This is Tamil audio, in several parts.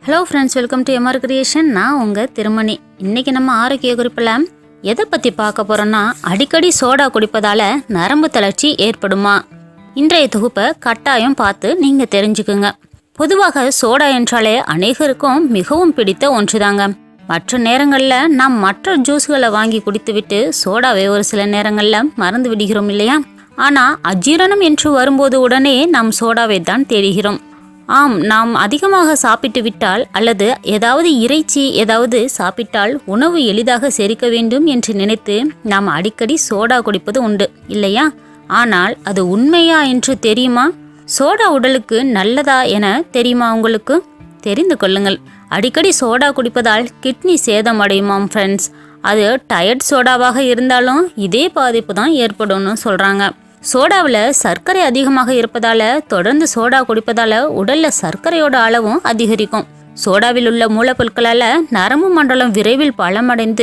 hello friends welcome to MR creation நான் உங்கள் திருமணி இன்னைக்கு நம்ம ஆரோக்கிய குறிப்பில் எதை பற்றி பார்க்க போகிறோன்னா அடிக்கடி சோடா குடிப்பதால் நரம்பு தளர்ச்சி ஏற்படுமா இன்றைய தொகுப்பை கட்டாயம் பார்த்து நீங்கள் தெரிஞ்சுக்குங்க பொதுவாக சோடா என்றாலே அநேகருக்கும் மிகவும் பிடித்த ஒன்றுதாங்க மற்ற நேரங்களில் நாம் மற்ற ஜூஸ்களை வாங்கி குடித்துவிட்டு சோடாவை ஒரு சில நேரங்களில் மறந்து விடுகிறோம் இல்லையா ஆனால் அஜீரணம் என்று வரும்போது உடனே நாம் சோடாவை தான் தேடுகிறோம் ஆம் நாம் அதிகமாக சாப்பிட்டு விட்டால் அல்லது ஏதாவது இறைச்சி ஏதாவது சாப்பிட்டால் உணவு எளிதாக செரிக்க வேண்டும் என்று நினைத்து நாம் அடிக்கடி சோடா குடிப்பது உண்டு இல்லையா ஆனால் அது உண்மையா என்று தெரியுமா சோடா உடலுக்கு நல்லதா என தெரியுமா உங்களுக்கு தெரிந்து கொள்ளுங்கள் அடிக்கடி சோடா குடிப்பதால் கிட்னி சேதம் அடையுமாம் ஃப்ரெண்ட்ஸ் அது டயர்ட் சோடாவாக இருந்தாலும் இதே பாதிப்பு தான் ஏற்படும்னு சொல்கிறாங்க சோடாவில் சர்க்கரை அதிகமாக இருப்பதால தொடர்ந்து சோடா குடிப்பதால உடல்ல சர்க்கரையோட அளவும் அதிகரிக்கும் சோடாவில் உள்ள மூலப்பொருட்களால நரம்பு மண்டலம் விரைவில் பலமடைந்து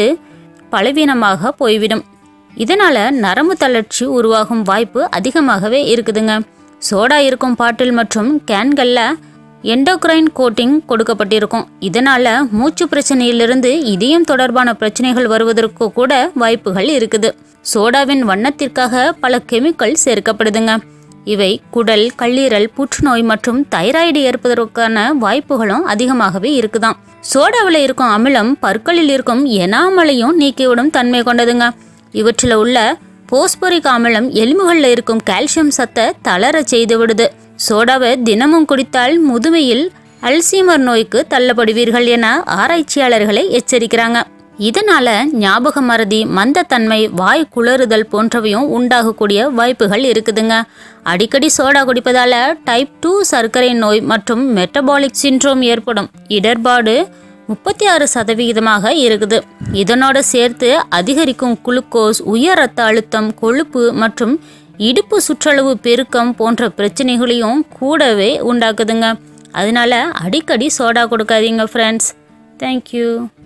பலவீனமாக போய்விடும் இதனால நரம்பு தளர்ச்சி உருவாகும் வாய்ப்பு அதிகமாகவே இருக்குதுங்க சோடா இருக்கும் பாட்டில் மற்றும் கேன்கள்ல எண்டோக்ரைன் கோட்டிங் கொடுக்கப்பட்டிருக்கும் இதனால மூச்சு பிரச்சனையிலிருந்து இதயம் தொடர்பான பிரச்சனைகள் வருவதற்கு கூட வாய்ப்புகள் இருக்குது சோடாவின் வண்ணத்திற்காக பல கெமிக்கல் சேர்க்கப்படுதுங்க இவை குடல் கல்லீரல் புற்றுநோய் மற்றும் தைராய்டு ஏற்பதற்கான வாய்ப்புகளும் அதிகமாகவே இருக்குதாம் சோடாவில் இருக்கும் அமிலம் பற்களில் இருக்கும் எனாமலையும் நீக்கிவிடும் தன்மை கொண்டதுங்க இவற்றில் உள்ள போஸ்போரிக் அமிலம் எலும்புகளில் இருக்கும் கால்சியம் சத்தை தளர செய்து விடுது சோடாவை தினமும் குடித்தால் முதுமையில் அல்சீமர் நோய்க்கு தள்ளப்படுவீர்கள் என ஆராய்ச்சியாளர்களை எச்சரிக்கிறாங்க இதனால ஞாபக மறதி மந்தத்தன்மை வாய் குளறுதல் போன்றவையும் உண்டாகக்கூடிய வாய்ப்புகள் இருக்குதுங்க அடிக்கடி சோடா குடிப்பதால டைப் டூ சர்க்கரை நோய் மற்றும் மெட்டபாலிக் சின்ட்ரோம் ஏற்படும் இடர்பாடு முப்பத்தி ஆறு சதவிகிதமாக இருக்குது இதனோட சேர்த்து அதிகரிக்கும் குளுக்கோஸ் உயர் ரத்த அழுத்தம் கொழுப்பு மற்றும் இடுப்பு சுற்றளவு பெருக்கம் போன்ற பிரச்சனைகளையும் கூடவே உண்டாக்குதுங்க அதனால அடிக்கடி சோடா கொடுக்காதீங்க ஃப்ரெண்ட்ஸ் தேங்க்யூ